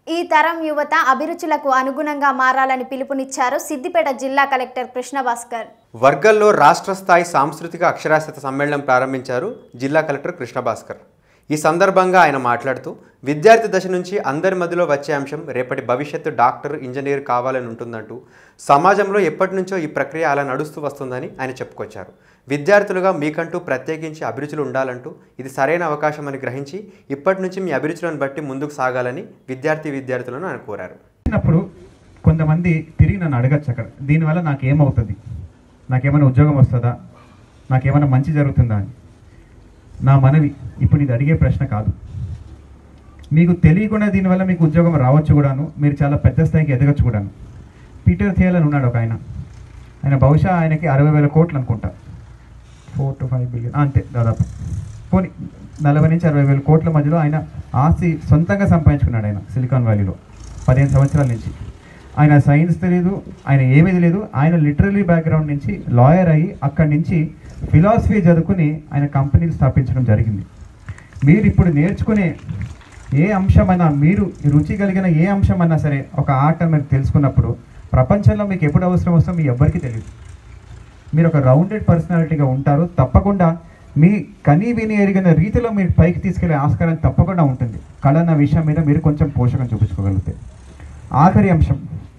ఈ తరం యువత అభిరుచులకు అనుగుణంగా మారాలని పిలుపునిచ్చారు సిద్దిపేట జిల్లా కలెక్టర్ కృష్ణభాస్కర్ వర్గల్లో రాష్ట్ర స్థాయి సాంస్కృతిక అక్షరాస్యత సమ్మేళనం ప్రారంభించారు జిల్లా కలెక్టర్ కృష్ణభాస్కర్ ఈ సందర్భంగా ఆయన మాట్లాడుతూ విద్యార్థి దశ నుంచి అందరి మధ్యలో వచ్చే అంశం రేపటి భవిష్యత్తు డాక్టర్ ఇంజనీర్ కావాలని ఉంటుందంటూ సమాజంలో ఎప్పటి నుంచో ఈ ప్రక్రియ అలా నడుస్తూ వస్తుందని ఆయన చెప్పుకొచ్చారు విద్యార్థులుగా మీకంటూ ప్రత్యేకించి అభిరుచులు ఉండాలంటూ ఇది సరైన అవకాశం అని గ్రహించి ఇప్పటి నుంచి మీ అభిరుచులను బట్టి ముందుకు సాగాలని విద్యార్థి విద్యార్థులను ఆయన కోరారు వచ్చినప్పుడు కొంతమంది తిరిగి నన్ను అడగచ్చు అక్కడ దీనివల్ల నాకేమవుతుంది నాకేమైనా ఉద్యోగం వస్తుందా నాకేమైనా మంచి జరుగుతుందా అని నా మనవి ఇప్పుడు ఇది అడిగే ప్రశ్న కాదు మీకు తెలియకుండా దీనివల్ల మీకు ఉద్యోగం రావచ్చు కూడాను మీరు చాలా పెద్ద స్థాయికి ఎదగచ్చు కూడాను పీటర్ థియల్ అని ఉన్నాడు ఒక ఆయన ఆయన బహుశా ఆయనకి అరవై వేల కోట్లు అనుకుంటా ఫోర్ టు ఫైవ్ బిలియన్ అంతే దాదాపు పోనీ నలభై నుంచి అరవై వేల కోట్ల మధ్యలో ఆయన ఆస్తి సొంతంగా సంపాదించుకున్నాడు ఆయన సిలికాన్ వ్యాలీలో పదిహేను సంవత్సరాల నుంచి ఆయన సైన్స్ తెలియదు ఆయన ఏమీ తెలియదు ఆయన లిటరలీ బ్యాక్గ్రౌండ్ నుంచి లాయర్ అయ్యి అక్కడి నుంచి ఫిలాసఫీ చదువుకుని ఆయన కంపెనీలు స్థాపించడం జరిగింది మీరు ఇప్పుడు నేర్చుకునే ఏ అంశమైనా మీరు రుచి కలిగిన ఏ అంశమైనా సరే ఒక ఆట మీరు తెలుసుకున్నప్పుడు ప్రపంచంలో మీకు ఎప్పుడు అవసరం వస్తుందో మీ ఎవ్వరికీ తెలియదు మీరు ఒక రౌండెడ్ పర్సనాలిటీగా ఉంటారు తప్పకుండా మీ కనీ విని ఎరిగిన రీతిలో మీరు పైకి తీసుకెళ్లే ఆస్కారం తప్పకుండా ఉంటుంది కళ అన్న విషయం మీద మీరు కొంచెం పోషకం చూపించుకోగలిగితే ఆఖరి అంశం